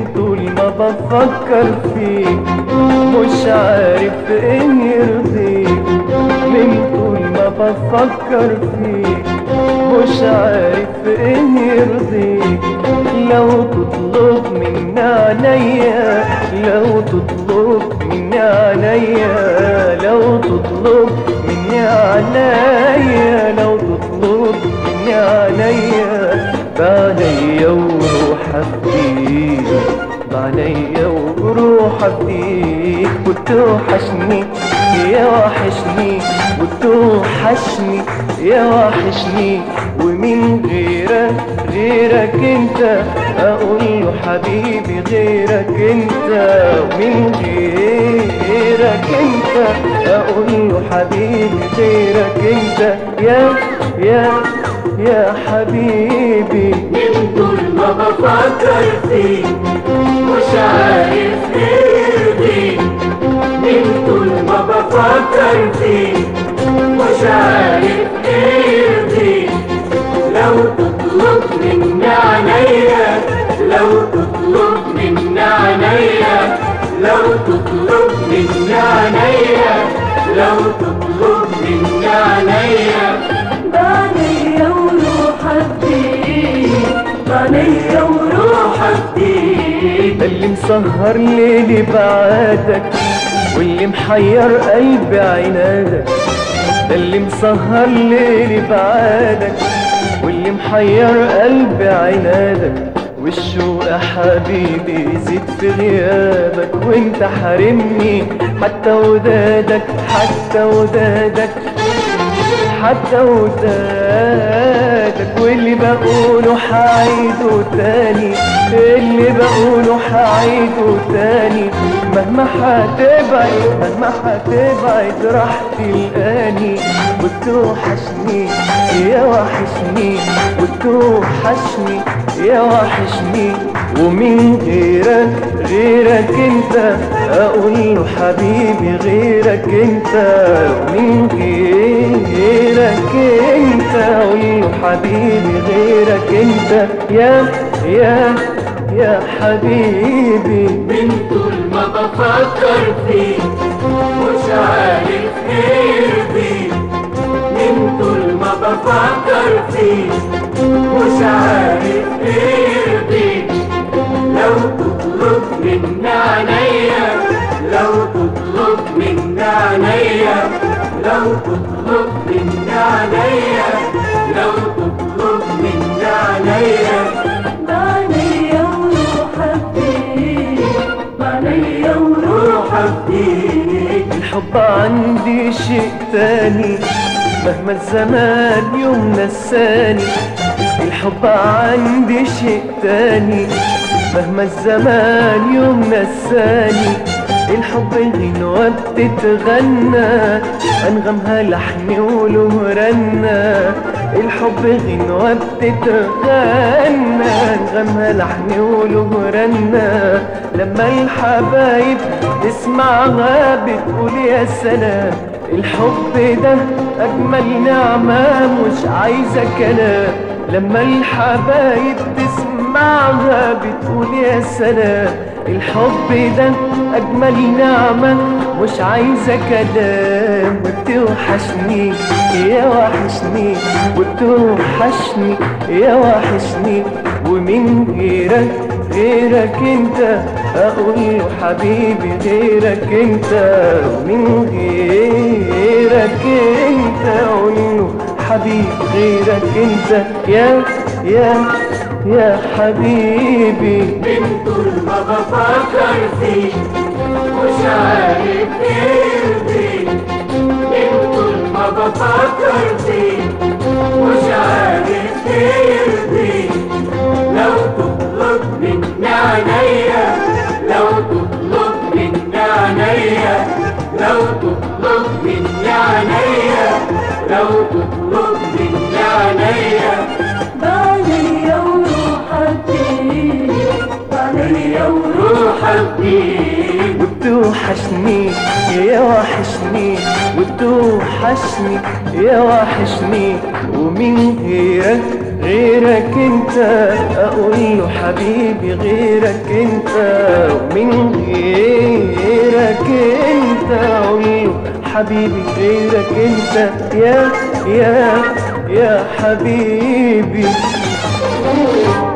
طول ما بفكر فيك مش عارف ان يرضيك من طول ما بفكر فيك مش عارف ان يرضيك لو تطلب مني عينيا لو تطلب مني عينيا لو تطلب مني عينيا لو تطلب مني عينيا بعليا وروح افديك بعليا وروح افديك وتوحشني يا وحشني وتوحشني يا وحشني ومن غيرك غيرك انت اقول له حبيبي غيرك انت ومن غيرك انت اقول له حبيبي غيرك انت يا يا يا حبيبي من طول ما بفكر فيك مش عارف يرضيك من طول ما بفكر فيك مش عارف يرضيك لو تطلب مني عينيا لو تطلب مني عينيا لو تطلب مني عينيا لو تطلب مني عينيا بعينيا وروح فيك بعينيا وروح فيك ده اللي مسهر ليلي بعادك واللي محير قلبي عنادك ده اللي مسهر ليلي بعادك واللي محير قلبي عنادك والشوق يا حبيبي يزيد في غيابك وانت حارمني حتى ودادك حتى ودادك حتى ودادك واللي بقوله حعيده تاني اللي بقوله حعيده تاني مهما حتبعد مهما حتبعد راح تلقاني وتوحشني يا وحشني وتوحشني يا وحشني ومن غيرك غيرك انت اقول له حبيبي غيرك انت ومن غيرك انت اقول له حبيبي غيرك انت يا يا يا حبيبي من طول ما بفكر فيك مش عارف يرضيك من طول ما بفكر فيك مش عارف يرضيك لو تطلب مني عينيا لو تطلب مني عينيا لو تطلب مني عينيا لو تطلب مني عينيا بعينيا وروح فيك بعينيا وروح فيك الحب عندي شيء تاني مهما الزمان يوم نساني الحب عندي شيء تاني مهما الزمان يوم نساني الحب غنوة بتتغنى أنغمها لحن وله رنة الحب غنوة بتتغنى أنغمها لحن وله رنة لما الحبايب تسمعها بتقول يا سلام الحب ده أجمل نعمة مش عايزة كلام لما الحبايب تسمعها بتقول يا سلام الحب ده أجمل نعمة مش عايزة كلام وبتوحشني يا وحشني وبتوحشني يا وحشني ومن غيرك غيرك انت اقول له حبيبي غيرك انت ومن غيرك انت اقول له حبيبي غيرك انت يا يا يا حبيبي من طول ما بفكر فيك مش عارف يرضيك من طول ما بفكر فيك مش عارف يرضيك لو تطلب مني عينيا لو تطلب مني عينيا لو تطلب مني عينيا لو تطلب مني عينيا بعينيا وروح فيك بعينيا وروح فيك وتوحشني يا وحشني وتوحشني يا وحشني ومن غيرك غيرك انت اقول له حبيبي غيرك انت ومن غيرك انت اقول له حبيبي غيرك انت يا يا يا حبيبي